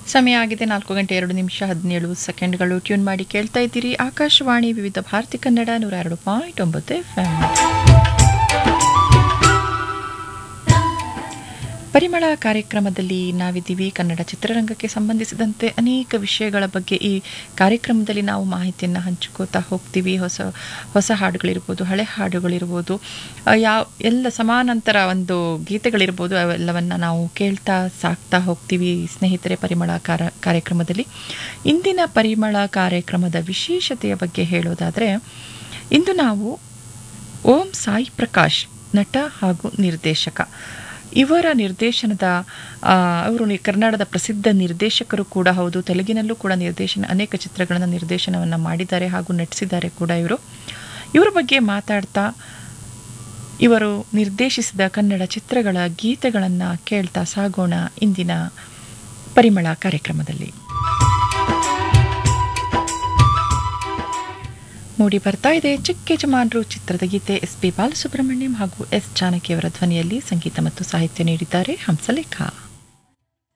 ಸಮಯ ಆಗಿದೆ ನಾಲ್ಕು ಗಂಟೆ ಎರಡು ನಿಮಿಷ ಹದಿನೇಳು ಸೆಕೆಂಡ್ಗಳು ಟ್ಯೂನ್ ಮಾಡಿ ಕೇಳ್ತಾ ಇದ್ದೀರಿ ಆಕಾಶವಾಣಿ ವಿವಿಧ ಭಾರತಿ ಕನ್ನಡ ನೂರ ಎರಡು ಪಾಯಿಂಟ್ ಒಂಬತ್ತು ಎಫ್ ಪರಿಮಳ ಕಾರ್ಯಕ್ರಮದಲ್ಲಿ ನಾವಿದ್ದೀವಿ ಕನ್ನಡ ಚಿತ್ರರಂಗಕ್ಕೆ ಸಂಬಂಧಿಸಿದಂತೆ ಅನೇಕ ವಿಷಯಗಳ ಬಗ್ಗೆ ಈ ಕಾರ್ಯಕ್ರಮದಲ್ಲಿ ನಾವು ಮಾಹಿತಿಯನ್ನು ಹಂಚ್ಕೋತಾ ಹೋಗ್ತೀವಿ ಹೊಸ ಹೊಸ ಹಾಡುಗಳಿರ್ಬೋದು ಹಳೆ ಹಾಡುಗಳಿರ್ಬೋದು ಆ, ಯಾವ ಎಲ್ಲ ಸಮಾನಾಂತರ ಒಂದು ಗೀತೆಗಳಿರ್ಬೋದು ಅವೆಲ್ಲವನ್ನು ನಾವು ಕೇಳ್ತಾ ಸಾಕ್ತಾ ಹೋಗ್ತೀವಿ ಸ್ನೇಹಿತರೆ ಪರಿಮಳ ಕಾರ ಕಾರ್ಯಕ್ರಮದಲ್ಲಿ ಇಂದಿನ ಪರಿಮಳ ಕಾರ್ಯಕ್ರಮದ ವಿಶೇಷತೆಯ ಬಗ್ಗೆ ಹೇಳೋದಾದರೆ ಇಂದು ನಾವು ಓಂ ಸಾಯಿ ಪ್ರಕಾಶ್ ನಟ ಹಾಗೂ ನಿರ್ದೇಶಕ ಇವರ ನಿರ್ದೇಶನದ ಆ, ಅವರು ನಿ- ಕನ್ನಡದ ಪ್ರಸಿದ್ಧ ನಿರ್ದೇಶಕರು ಕೂಡ ಹೌದು ತೆಲುಗಿನಲ್ಲೂ ಕೂಡ ನಿರ್ದೇಶನ ಅನೇಕ ಚಿತ್ರಗಳನ್ನು ನಿರ್ದೇಶನವನ್ನು ಮಾಡಿದ್ದಾರೆ ಹಾಗೂ ನಟಿಸಿದ್ದಾರೆ ಕೂಡ ಇವರು ಇವರ ಬಗ್ಗೆ ಮಾತಾಡ್ತಾ ಇವರು ನಿರ್ದೇಶಿಸಿದ ಕನ್ನಡ ಚಿತ್ರಗಳ ಗೀತೆಗಳನ್ನು ಕೇಳ್ತಾ ಸಾಗೋಣ ಇಂದಿನ ಪರಿಮಳ ಕಾರ್ಯಕ್ರಮದಲ್ಲಿ ಮೂಡಿ ಬರ್ತಾ ಇದೆ ಚಿಕ್ಕ ಯಜಮಾನರು ಚಿತ್ರದ ಗೀತೆ ಎಸ್ ಪಿ ಬಾಲಸುಬ್ರಹ್ಮಣ್ಯಂ ಹಾಗೂ ಎಸ್ ಜಾನಕಿಯವರ ಧ್ವನಿಯಲ್ಲಿ ಸಂಗೀತ ಮತ್ತು ಸಾಹಿತ್ಯ ನೀಡಿದ್ದಾರೆ ಹಂಸಲೇಖ